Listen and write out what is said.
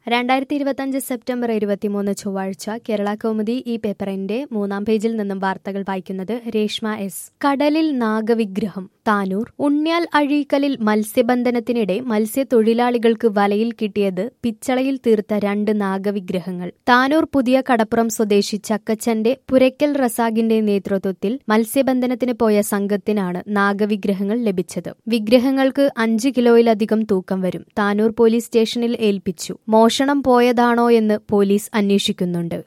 രണ്ടായിരത്തി ഇരുപത്തഞ്ച് സെപ്റ്റംബർ ഇരുപത്തിമൂന്ന് ചൊവ്വാഴ്ച കേരള കൗമുദി ഈ പേപ്പറിന്റെ മൂന്നാം പേജിൽ നിന്നും വാർത്തകൾ വായിക്കുന്നത് രേഷ്മ എസ് കടലിൽ നാഗവിഗ്രഹം താനൂർ ഉണ്യാൽ അഴീക്കലിൽ മത്സ്യബന്ധനത്തിനിടെ മത്സ്യത്തൊഴിലാളികൾക്ക് വലയിൽ കിട്ടിയത് പിച്ചളയിൽ തീർത്ത രണ്ട് നാഗവിഗ്രഹങ്ങൾ താനൂർ പുതിയ കടപ്പുറം സ്വദേശി ചക്കച്ചന്റെ പുരയ്ക്കൽ റസാഖിന്റെ നേതൃത്വത്തിൽ മത്സ്യബന്ധനത്തിന് പോയ സംഘത്തിനാണ് നാഗവിഗ്രഹങ്ങൾ ലഭിച്ചത് വിഗ്രഹങ്ങൾക്ക് അഞ്ച് കിലോയിലധികം തൂക്കം വരും താനൂർ പോലീസ് സ്റ്റേഷനിൽ ഏൽപ്പിച്ചു മോഷണം പോയതാണോ എന്ന് പോലീസ് അന്വേഷിക്കുന്നുണ്ട്